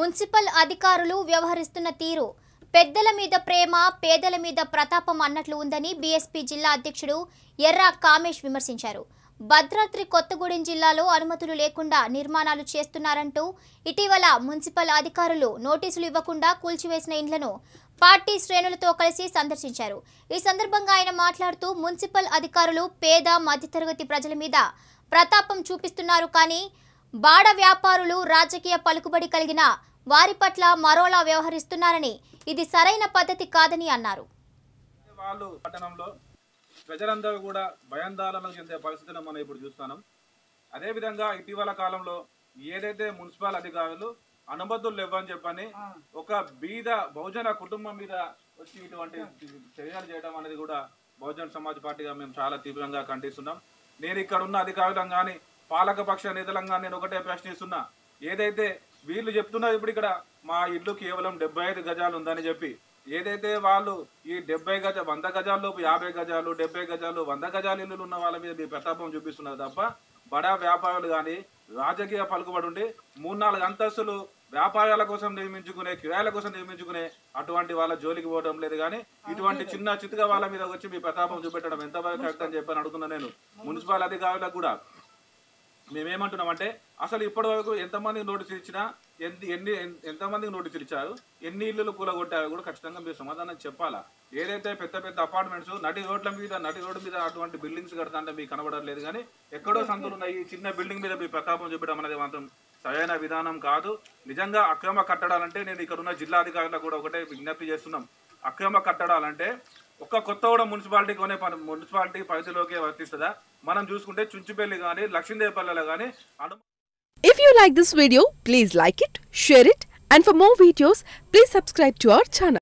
Municipal అధికారులు వ్యవహరిస్తున్న తీరు పెద్దల మీద ప్రేమ పేదల మీద ప్రతాపం అన్నట్లు ఉందని బీఎస్పీ జిల్లా అధ్యక్షుడు ఎర్రా కామేష్ విమర్శించారు భద్రాద్రి కొత్తగూడెం జిల్లాలో అనుమతులు లేకుండా నిర్మాణాలు చేస్తున్నారంటూ ఇటీవల మున్సిపల్ అధికారులు నోటీసులు ఇవ్వకుండా కూల్చివేసిన ఇండ్లను పార్టీ శ్రేణులతో కలిసి సందర్శించారు ఈ సందర్భంగా ఆయన మాట్లాడుతూ మున్సిపల్ అధికారులు పేద మధ్యతరగతి ప్రజల మీద ప్రతాపం చూపిస్తున్నారు కానీ బాడ వ్యాపారులు రాజకీయ పలుకుబడి కలిగిన వారి పట్ల మరోలా వ్యవహరిస్తున్నారని ఇది సరైన పద్ధతి కాదని అన్నారు వాళ్ళు పట్టణంలో ప్రజలందరూ కూడా భయాందోళనకు చెందే పరిస్థితిని మనం ఇప్పుడు చూస్తున్నాం అదేవిధంగా ఇటీవల కాలంలో ఏదైతే మున్సిపల్ అధికారులు అనుమతులు లేవని చెప్పని ఒక బీద బహుజన కుటుంబం మీద వచ్చి ఇటువంటి చర్యలు చేయడం అనేది కూడా బహుజన సమాజ్ పార్టీగా మేము చాలా తీవ్రంగా ఖండిస్తున్నాం నేను ఇక్కడ ఉన్న అధికారులను కానీ పాలకపక్ష నేతలను కానీ నేను ఒకటే ప్రశ్నిస్తున్నా ఏదైతే వీళ్ళు చెప్తున్నారు ఇప్పుడు ఇక్కడ మా ఇల్లు కేవలం డెబ్బై ఐదు గజాలు ఉందని చెప్పి ఏదైతే వాళ్ళు ఈ డెబ్బై గజ వంద గజాల్లో యాభై గజాలు డెబ్బై గజాలు వంద గజాల ఇల్లులు ఉన్న వాళ్ళ మీద మీ ప్రతాపం చూపిస్తున్నారు తప్ప బడా వ్యాపారులు కానీ రాజకీయ పలుకుబడి ఉండి మూడు నాలుగు అంతస్తులు వ్యాపారాల కోసం నిర్మించుకునే కిరాయిల కోసం నిర్మించుకునే అటువంటి వాళ్ళ జోలికి పోవడం లేదు కానీ ఇటువంటి చిన్న చితుక వాళ్ళ మీద వచ్చి మీ ప్రతాపం చూపెట్టడం ఎంతవరకు కరెక్ట్ అని చెప్పని అడుగుతున్నా నేను మున్సిపల్ అధికారులకు కూడా మేమేమంటున్నామంటే అసలు ఇప్పటి వరకు ఎంతమందికి నోటీసులు ఇచ్చినా ఎన్ని ఎన్ని ఎంతమందికి నోటీసులు ఇచ్చారు ఎన్ని ఇల్లులు కూలగొట్టారో కూడా ఖచ్చితంగా మీరు సమాధానం చెప్పాలా ఏదైతే పెద్ద పెద్ద అపార్ట్మెంట్స్ నటి రోడ్ల మీద నటి రోడ్డు మీద అటువంటి బిల్డింగ్స్ కడతాంటే మీకు కనబడలేదు కానీ ఎక్కడో సంతులు ఉన్నాయి ఈ చిన్న బిల్డింగ్ మీద మీ ప్రతాపం చూపడం అనేది మాత్రం సరైన విధానం కాదు నిజంగా అక్రమ కట్టడాలంటే నేను ఇక్కడ ఉన్న జిల్లా అధికారులకు కూడా ఒకటే విజ్ఞప్తి చేస్తున్నాం అక్రమ కట్టడాలంటే ఒక్క కొత్తగూడెం మున్సిపాలిటీ కొనే పని మున్సిపాలిటీ పరిధిలోకి వర్తిస్తుందా మనం చూసుకుంటే చుంచుపల్లి కానీ లక్ష్మీదేవపల్లిలో కానీ అను If you like this video, please like it, share it, and for more videos, please subscribe to our channel.